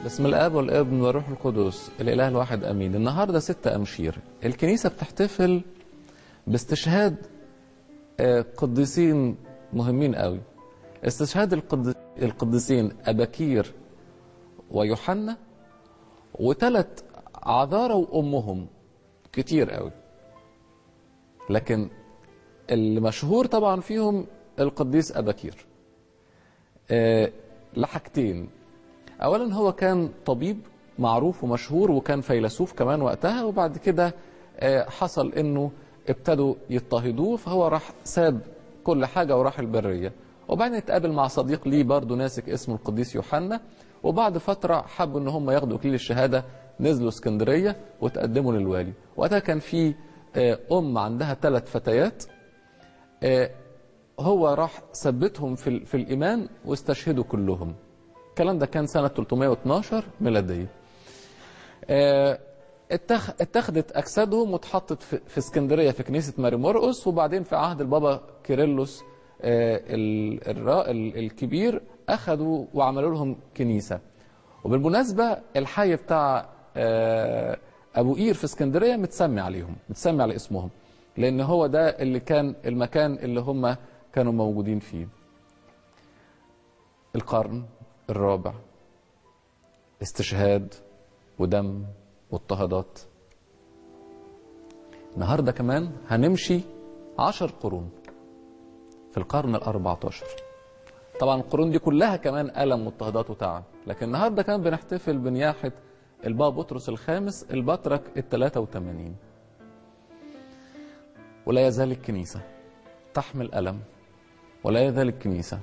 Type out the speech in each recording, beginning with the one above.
بسم الاب والابن والروح القدس الاله الواحد امين النهارده 6 امشير الكنيسه بتحتفل باستشهاد آه، قديسين مهمين قوي استشهاد القد- القديسين اباكير ويوحنا وثلاث عذارى وامهم كتير قوي لكن اللي مشهور طبعا فيهم القديس اباكير آه، لحاجتين اولا هو كان طبيب معروف ومشهور وكان فيلسوف كمان وقتها وبعد كده آه، حصل انه ابتدوا يضطهدوه فهو راح ساب كل حاجه وراح البريه وبعدين اتقابل مع صديق ليه برضه ناسك اسمه القديس يوحنا وبعد فتره حبوا ان هم ياخدوا اكليل الشهاده نزلوا اسكندريه وتقدموا للوالي وقتها كان في آه، ام عندها ثلاث فتيات آه، هو راح ثبتهم في, ال- في الإيمان واستشهدوا كلهم الكلام ده كان سنة 312 ميلادية آه، اتخ- اتخذت أجسادهم واتحطت في, في اسكندرية في كنيسة ماري مرقس وبعدين في عهد البابا كيرلس آه، ال- الرا- ال- الكبير أخذوا وعملوا لهم كنيسة وبالمناسبة الحي بتاع آه، أبو قير في اسكندرية متسمي عليهم متسمي على اسمهم لأن هو ده اللي كان المكان اللي هم كانوا موجودين فيه القرن الرابع استشهاد ودم واضطهادات النهارده كمان هنمشي عشر قرون في القرن الأربعة عشر طبعا القرون دي كلها كمان ألم واضطهادات وتعب لكن النهارده كمان بنحتفل بنياحة البابا بطرس الخامس البطرك ال 83 ولا يزال الكنيسة تحمل ألم ولا يزال الكنيسة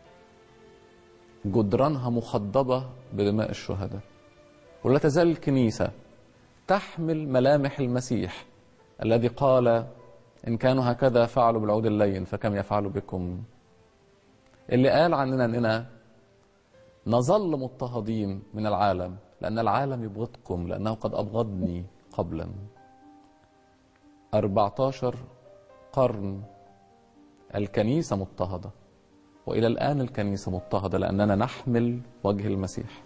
جدرانها مخضبة بدماء الشهداء ولا تزال الكنيسة تحمل ملامح المسيح الذي قال إن كانوا هكذا فعلوا بالعود اللين فكم يفعل بكم اللي قال عننا أننا نظل مضطهدين من العالم لأن العالم يبغضكم لأنه قد أبغضني قبلا 14 قرن الكنيسة مضطهدة وإلى الآن الكنيسة مضطهدة لأننا نحمل وجه المسيح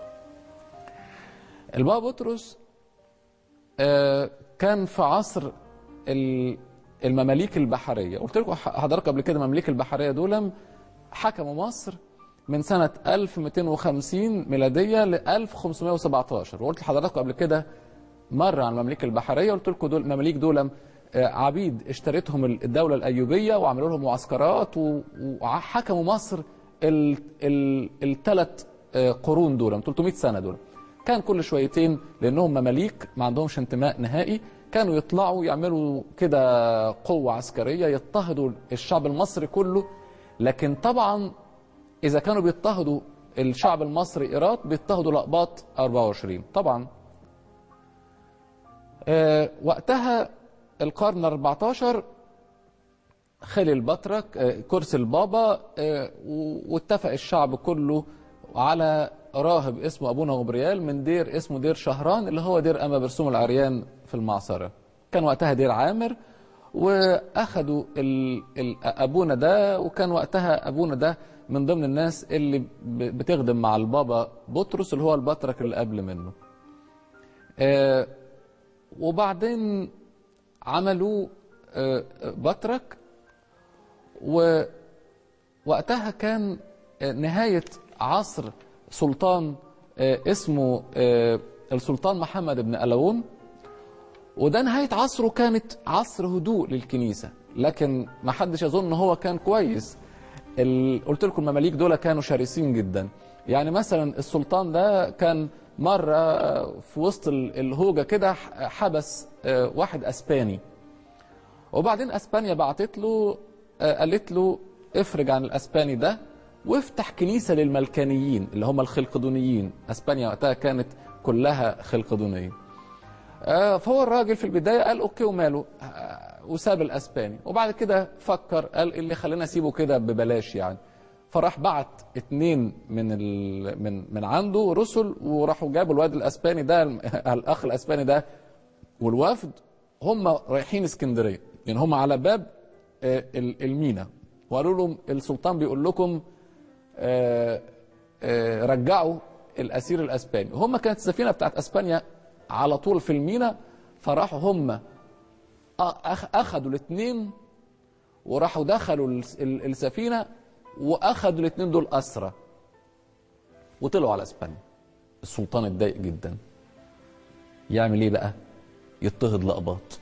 البابا بطرس آه، كان في عصر ال- المماليك البحرية قلت لكم حضرتك قبل كده المماليك البحرية دول حكموا مصر من سنة 1250 ميلادية ل 1517 وقلت لحضراتكم قبل كده مرة عن المماليك البحرية قلت لكم دول المماليك دول آه، عبيد اشترتهم الدولة الأيوبية وعملوا لهم معسكرات و- وحكموا مصر الثلاث قرون دول 300 سنة دول كان كل شويتين لأنهم مماليك ما عندهمش انتماء نهائي كانوا يطلعوا يعملوا كده قوة عسكرية يضطهدوا الشعب المصري كله لكن طبعا إذا كانوا بيضطهدوا الشعب المصري إيراد بيضطهدوا الأقباط 24 طبعا آه، وقتها القرن 14 خلي البطرك آه، كرسي البابا آه، و- واتفق الشعب كله على راهب اسمه ابونا غبريال من دير اسمه دير شهران اللي هو دير اما برسوم العريان في المعصره كان وقتها دير عامر واخدوا ال... ال... ابونا ده وكان وقتها ابونا ده من ضمن الناس اللي ب- بتخدم مع البابا بطرس اللي هو البطرك اللي قبل منه آه، وبعدين عملوا آه، بطرك ووقتها كان آه، نهاية عصر سلطان آه، اسمه آه، السلطان محمد بن ألوون وده نهاية عصره كانت عصر هدوء للكنيسة لكن ما حدش يظن هو كان كويس ال... قلت لكم المماليك دول كانوا شرسين جدا يعني مثلا السلطان ده كان مرة في وسط ال- الهوجة كده ح- حبس آه، واحد أسباني وبعدين اسبانيا بعتت له آه، قالت له افرج عن الاسباني ده وافتح كنيسه للملكانيين اللي هم الخلقدونيين اسبانيا وقتها كانت كلها خلقدونيه آه، فهو الراجل في البدايه قال اوكي وماله آه، وساب الاسباني وبعد كده فكر قال اللي خلينا اسيبه كده ببلاش يعني فراح بعت اتنين من ال... من من عنده رسل وراحوا جابوا الواد الاسباني ده الاخ الاسباني ده والوفد هم رايحين اسكندريه يعني هم على باب آه، ال- المينا وقالوا لهم السلطان بيقول لكم آه، آه، رجعوا الاسير الاسباني هم كانت السفينه بتاعت اسبانيا على طول في المينا فراحوا هم أخ- اخذوا الاثنين وراحوا دخلوا الس- ال- السفينه واخذوا الاثنين دول اسرى وطلعوا على اسبانيا السلطان اتضايق جدا يعمل ايه بقى يضطهد لقباط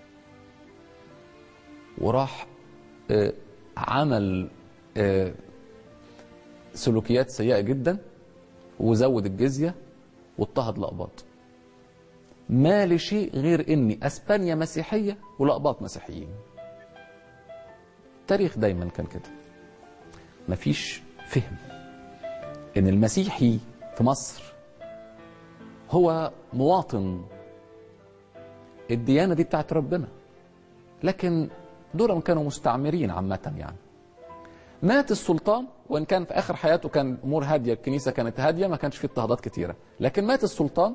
وراح آه، عمل آه، سلوكيات سيئة جدا وزود الجزية واضطهد لقباط ما لشيء غير ان اسبانيا مسيحية ولقباط مسيحيين التاريخ دايما كان كده مفيش فهم ان المسيحي في مصر هو مواطن الديانة دي بتاعت ربنا لكن دول كانوا مستعمرين عامة يعني مات السلطان وان كان في اخر حياته كان امور هاديه الكنيسه كانت هاديه ما كانش فيه اضطهادات كتيره لكن مات السلطان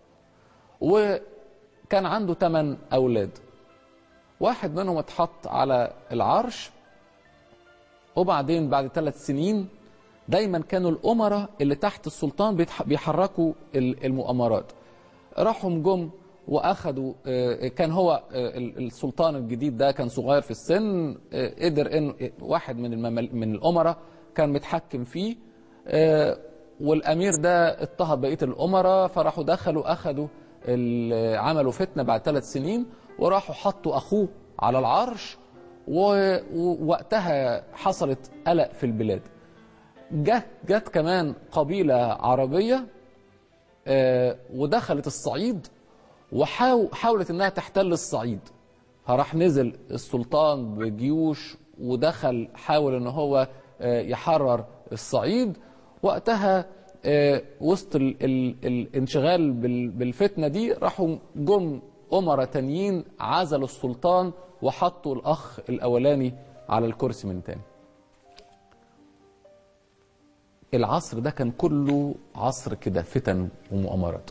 وكان عنده ثمان اولاد واحد منهم اتحط على العرش وبعدين بعد ثلاث سنين دايما كانوا الامراء اللي تحت السلطان بيتح- بيحركوا ال- المؤامرات راحوا جم واخدوا آه، كان هو آه، ال- السلطان الجديد ده كان صغير في السن آه، قدر ان واحد من الممل من الامراء كان متحكم فيه آه، والامير ده اضطهد بقيه الامراء فراحوا دخلوا اخدوا ال- عملوا فتنه بعد ثلاث سنين وراحوا حطوا اخوه على العرش و- ووقتها حصلت قلق في البلاد جت جت كمان قبيله عربيه آه، ودخلت الصعيد وحاولت انها تحتل الصعيد فراح نزل السلطان بجيوش ودخل حاول ان هو آه، يحرر الصعيد وقتها آه، وسط ال ال الانشغال بال- بالفتنه دي راحوا جم امراء تانيين عزلوا السلطان وحطوا الاخ الاولاني على الكرسي من تاني العصر ده كان كله عصر كده فتن ومؤامرات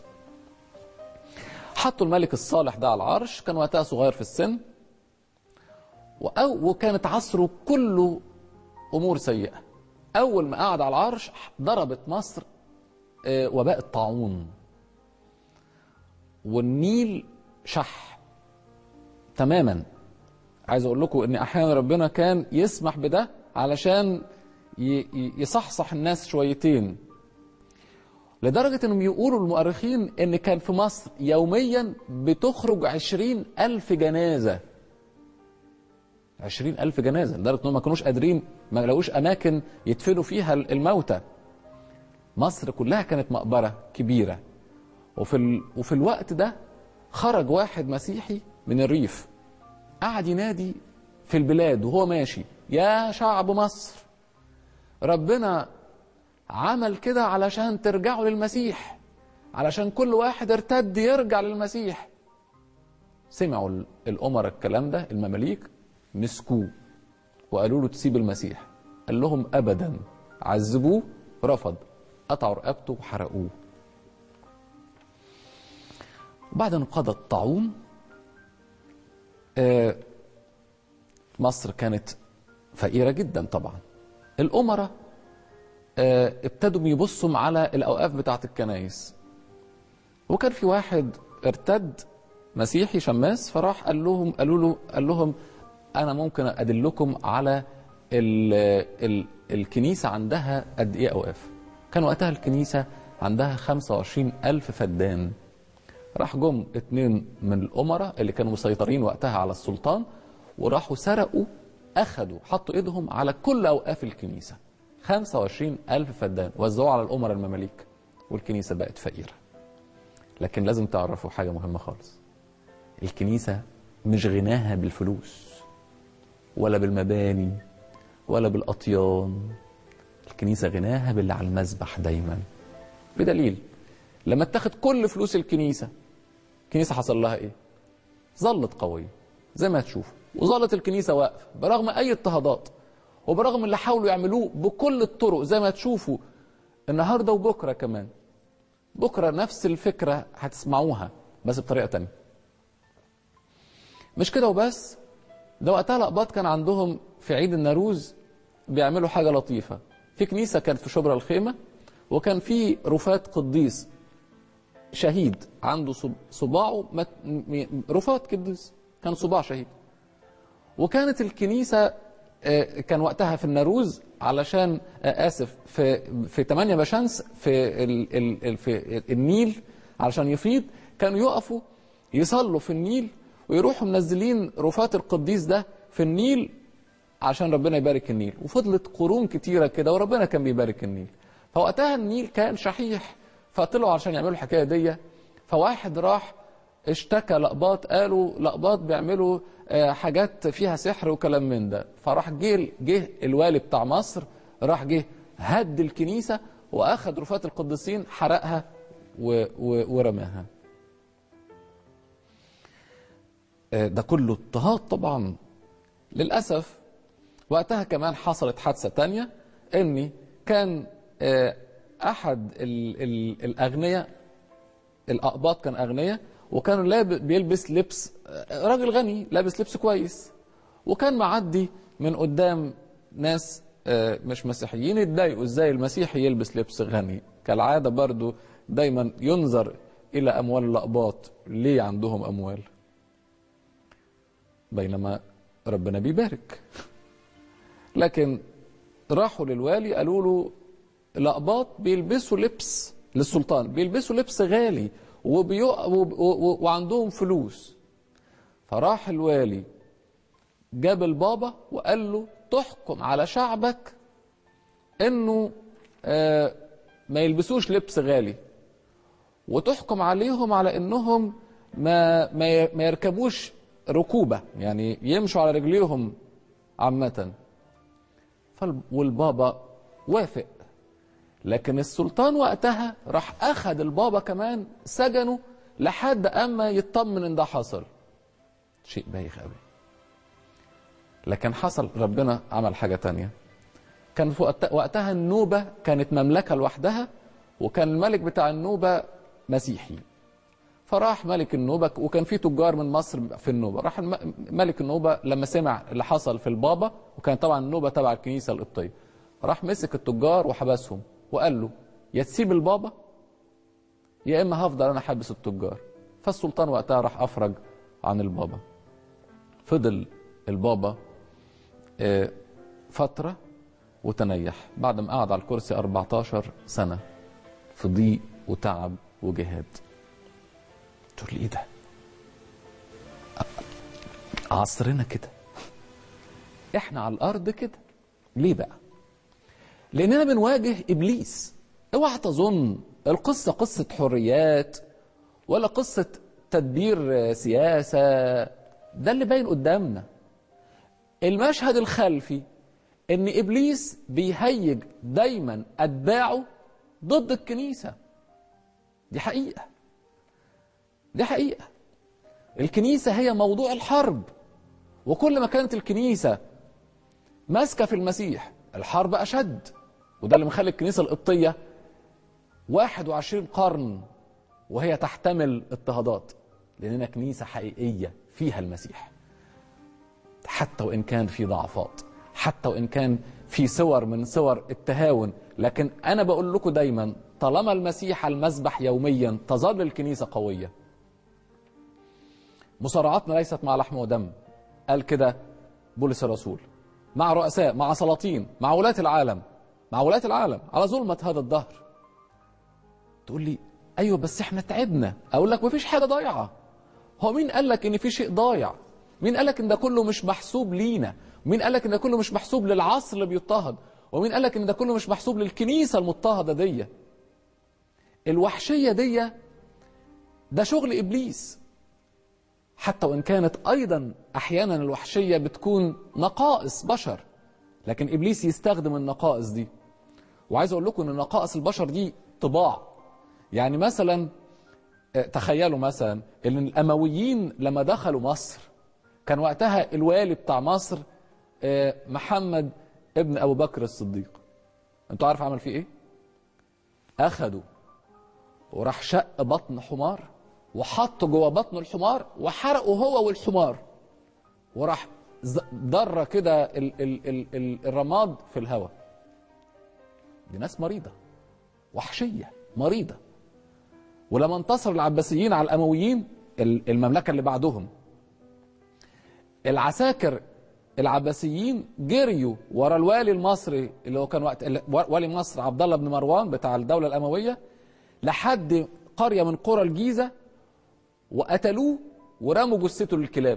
حطوا الملك الصالح ده على العرش كان وقتها صغير في السن وأو وكانت عصره كله امور سيئه اول ما قعد على العرش ضربت مصر آه، وباء الطاعون والنيل شح تماما عايز اقول لكم ان احيانا ربنا كان يسمح بده علشان ي- ي- يصحصح الناس شويتين لدرجة انهم يقولوا المؤرخين ان كان في مصر يوميا بتخرج عشرين الف جنازة عشرين الف جنازة لدرجة انهم ما كانوش قادرين ما لقوش اماكن يدفنوا فيها الموتى مصر كلها كانت مقبرة كبيرة وفي, ال... وفي الوقت ده خرج واحد مسيحي من الريف قعد ينادي في البلاد وهو ماشي يا شعب مصر ربنا عمل كده علشان ترجعوا للمسيح علشان كل واحد ارتد يرجع للمسيح سمعوا ال- الأمراء الكلام ده المماليك مسكوه وقالوا له تسيب المسيح قال لهم أبدا عذبوه رفض قطعوا رقبته وحرقوه وبعد انقضى الطاعون آه، مصر كانت فقيرة جدا طبعا الأمراء آه، ابتدوا يبصوا على الأوقاف بتاعة الكنايس وكان في واحد ارتد مسيحي شماس فراح قال لهم قالوا له قال لهم أنا ممكن أدلكم على ال ال الكنيسة عندها قد إيه أوقاف كان وقتها الكنيسة عندها 25 ألف فدان راح جم اتنين من الأمراء اللي كانوا مسيطرين وقتها على السلطان وراحوا سرقوا أخدوا حطوا إيدهم على كل أوقاف الكنيسة 25 ألف فدان وزعوه على الأمراء المماليك والكنيسة بقت فقيرة لكن لازم تعرفوا حاجة مهمة خالص الكنيسة مش غناها بالفلوس ولا بالمباني ولا بالأطيان الكنيسة غناها باللي على المذبح دايما بدليل لما اتخذ كل فلوس الكنيسة الكنيسة حصل لها ايه ظلت قوية زي ما هتشوفوا وظلت الكنيسة واقفة برغم أي اضطهادات وبرغم اللي حاولوا يعملوه بكل الطرق زي ما هتشوفوا النهاردة وبكرة كمان بكرة نفس الفكرة هتسمعوها بس بطريقة تانية مش كده وبس ده وقتها الأقباط كان عندهم في عيد النوروز بيعملوا حاجة لطيفة في كنيسة كانت في شبرا الخيمة وكان في رفات قديس شهيد عنده صب- صباعه مت- م- رفات قديس كان صباع شهيد وكانت الكنيسة آه، كان وقتها في الناروز علشان آه، آسف في في 8 بشمس في ال ال ال في النيل علشان يفيض كانوا يقفوا يصلوا في النيل ويروحوا منزلين رفات القديس ده في النيل عشان ربنا يبارك النيل وفضلت قرون كتيرة كده وربنا كان بيبارك النيل فوقتها النيل كان شحيح فطلعوا عشان يعملوا الحكاية دي فواحد راح اشتكى لقباط قالوا لقباط بيعملوا آه، حاجات فيها سحر وكلام من ده فراح جه جه الوالي بتاع مصر راح جه هد الكنيسة واخد رفات القديسين حرقها و- و- ورماها آه، ده كله اضطهاد طبعا للأسف وقتها كمان حصلت حادثة تانية ان كان آه، احد ال ال الاغنياء الاقباط كان اغنياء وكانوا لاب بيلبس لبس آه، راجل غني لابس لبس كويس وكان معدي من قدام ناس آه، مش مسيحيين اتضايقوا ازاي المسيحي يلبس لبس غني كالعاده برضو دايما ينظر الى اموال الاقباط ليه عندهم اموال بينما ربنا بيبارك لكن راحوا للوالي قالوا له الأقباط بيلبسوا لبس للسلطان بيلبسوا لبس غالي وبيو... و... و... وعندهم فلوس فراح الوالي جاب البابا وقال له تحكم على شعبك انه آه ما يلبسوش لبس غالي وتحكم عليهم على انهم ما ما ي- ما يركبوش ركوبه يعني يمشوا على رجليهم عامه فال- والبابا وافق لكن السلطان وقتها راح اخذ البابا كمان سجنه لحد اما يطمن ان ده حصل شيء بايخ قوي لكن حصل ربنا عمل حاجه تانية كان في وقت- وقتها النوبه كانت مملكه لوحدها وكان الملك بتاع النوبه مسيحي فراح ملك النوبة وكان في تجار من مصر في النوبة راح الم- ملك النوبة لما سمع اللي حصل في البابا وكان طبعا النوبة تبع الكنيسة القبطية راح مسك التجار وحبسهم وقال له يا تسيب البابا يا إما هفضل أنا حابس التجار فالسلطان وقتها راح أفرج عن البابا فضل البابا آه، فترة وتنيح بعد ما قعد على الكرسي 14 سنة في ضيق وتعب وجهاد تقول لي ايه ده عصرنا كده احنا على الارض كده ليه بقى لاننا بنواجه ابليس اوعى تظن القصه قصه حريات ولا قصه تدبير سياسه ده اللي باين قدامنا المشهد الخلفي ان ابليس بيهيج دايما اتباعه ضد الكنيسه دي حقيقه دي حقيقة الكنيسة هي موضوع الحرب وكل ما كانت الكنيسة ماسكة في المسيح الحرب أشد وده اللي مخلي الكنيسة القبطية 21 قرن وهي تحتمل اضطهادات لأننا كنيسة حقيقية فيها المسيح حتى وإن كان في ضعفات حتى وإن كان في صور من صور التهاون لكن أنا بقول لكم دايما طالما المسيح على المذبح يوميا تظل الكنيسة قوية مصارعتنا ليست مع لحم ودم قال كده بولس الرسول مع رؤساء مع سلاطين مع ولاة العالم مع ولاة العالم على ظلمة هذا الدهر تقول لي ايوه بس احنا تعبنا اقول لك مفيش حاجه ضايعه هو مين قال لك ان في شيء ضايع مين قال لك ان ده كله مش محسوب لينا مين قال لك ان ده كله مش محسوب للعصر اللي بيضطهد ومين قال لك ان ده كله مش محسوب للكنيسه المضطهده دي الوحشيه دي ده شغل ابليس حتى وان كانت ايضا احيانا الوحشيه بتكون نقائص بشر لكن ابليس يستخدم النقائص دي وعايز اقول لكم ان نقائص البشر دي طباع يعني مثلا آه، تخيلوا مثلا ان الامويين لما دخلوا مصر كان وقتها الوالي بتاع مصر آه، محمد ابن ابو بكر الصديق انتوا عارف عمل فيه ايه اخدوا وراح شق بطن حمار وحط جوه بطن الحمار وحرقه هو والحمار وراح ز- ضر كده ال- ال- ال- ال- الرماد في الهواء دي ناس مريضه وحشيه مريضه ولما انتصر العباسيين على الامويين ال- المملكه اللي بعدهم العساكر العباسيين جريوا ورا الوالي المصري اللي هو كان وقت ال- والي مصر عبد الله بن مروان بتاع الدوله الامويه لحد قريه من قرى الجيزه وقتلوه ورموا جثته للكلاب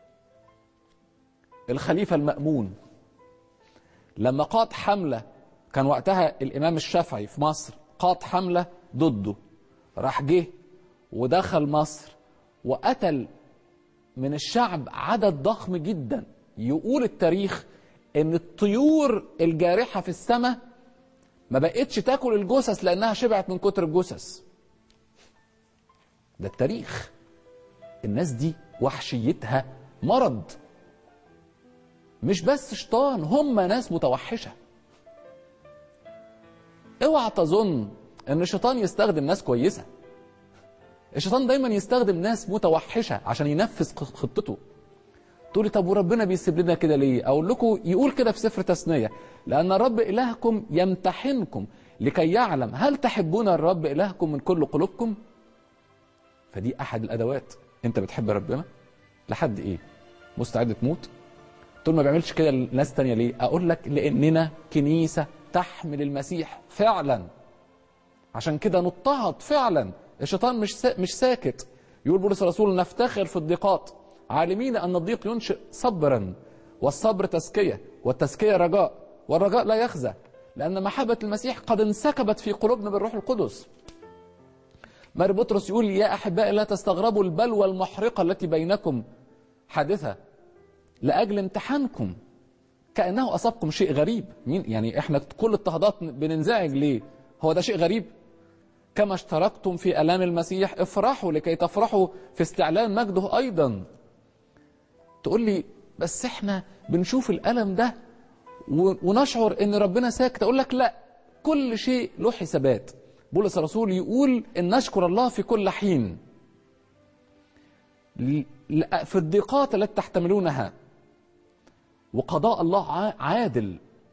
الخليفه المامون لما قاد حمله كان وقتها الامام الشافعي في مصر قاد حمله ضده راح جه ودخل مصر وقتل من الشعب عدد ضخم جدا يقول التاريخ ان الطيور الجارحه في السماء ما بقتش تاكل الجثث لانها شبعت من كتر الجثث ده التاريخ الناس دي وحشيتها مرض مش بس شيطان هم ناس متوحشه اوعى تظن ان الشيطان يستخدم ناس كويسه الشيطان دايما يستخدم ناس متوحشه عشان ينفذ خطته تقول لي طب وربنا بيسيب لنا كده ليه اقول لكم يقول كده في سفر تثنيه لان الرب الهكم يمتحنكم لكي يعلم هل تحبون الرب الهكم من كل قلوبكم فدي احد الادوات انت بتحب ربنا لحد ايه مستعد تموت تقول ما بيعملش كده لناس تانية ليه اقول لك لاننا كنيسه تحمل المسيح فعلا عشان كده نضطهد فعلا الشيطان مش سا... مش ساكت يقول بولس الرسول نفتخر في الضيقات عالمين ان الضيق ينشئ صبرا والصبر تزكيه والتزكيه رجاء والرجاء لا يخزى لان محبه المسيح قد انسكبت في قلوبنا بالروح القدس ماري بطرس يقول يا احبائي لا تستغربوا البلوى المحرقه التي بينكم حادثه لاجل امتحانكم كانه اصابكم شيء غريب مين يعني احنا كل اضطهادات بننزعج ليه هو ده شيء غريب كما اشتركتم في الام المسيح افرحوا لكي تفرحوا في استعلان مجده ايضا تقول لي بس احنا بنشوف الالم ده ونشعر ان ربنا ساكت اقول لك لا كل شيء له حسابات بولس الرسول يقول ان نشكر الله في كل حين في الضيقات التي تحتملونها وقضاء الله عادل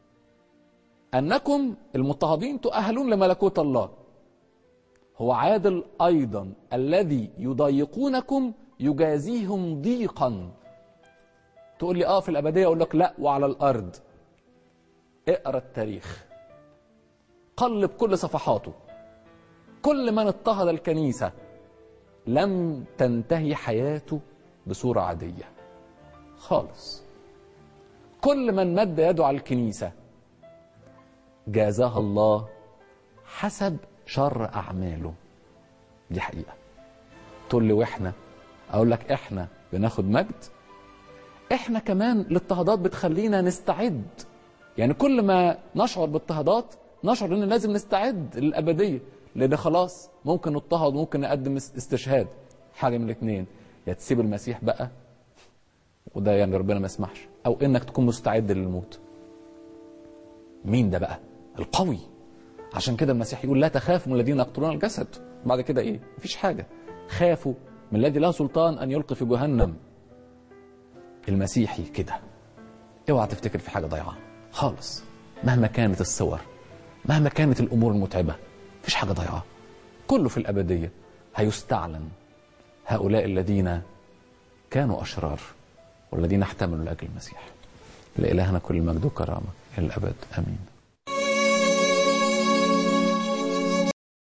انكم المضطهدين تؤهلون لملكوت الله هو عادل ايضا الذي يضايقونكم يجازيهم ضيقا تقول لي اه في الابديه اقول لك لا وعلى الارض اقرا التاريخ قلب كل صفحاته كل من اضطهد الكنيسه لم تنتهي حياته بصوره عاديه خالص كل من مد يده على الكنيسه جازاها الله حسب شر اعماله دي حقيقه تقول لي واحنا اقول لك احنا بناخد مجد احنا كمان الاضطهادات بتخلينا نستعد يعني كل ما نشعر باضطهادات نشعر ان لازم نستعد للابديه لان خلاص ممكن نضطهد وممكن نقدم استشهاد حاجه من الاثنين يا تسيب المسيح بقى وده يعني ربنا ما يسمحش او انك تكون مستعد للموت مين ده بقى القوي عشان كده المسيح يقول لا تخافوا من الذين يقتلون الجسد بعد كده ايه مفيش حاجه خافوا من الذي له سلطان ان يلقي في جهنم المسيحي كده اوعى تفتكر في حاجه ضايعه خالص مهما كانت الصور مهما كانت الامور المتعبه مفيش حاجه ضايعه كله في الابديه هيستعلن هؤلاء الذين كانوا اشرار والذين احتملوا لاجل المسيح لالهنا كل المجد والكرامه الى الابد امين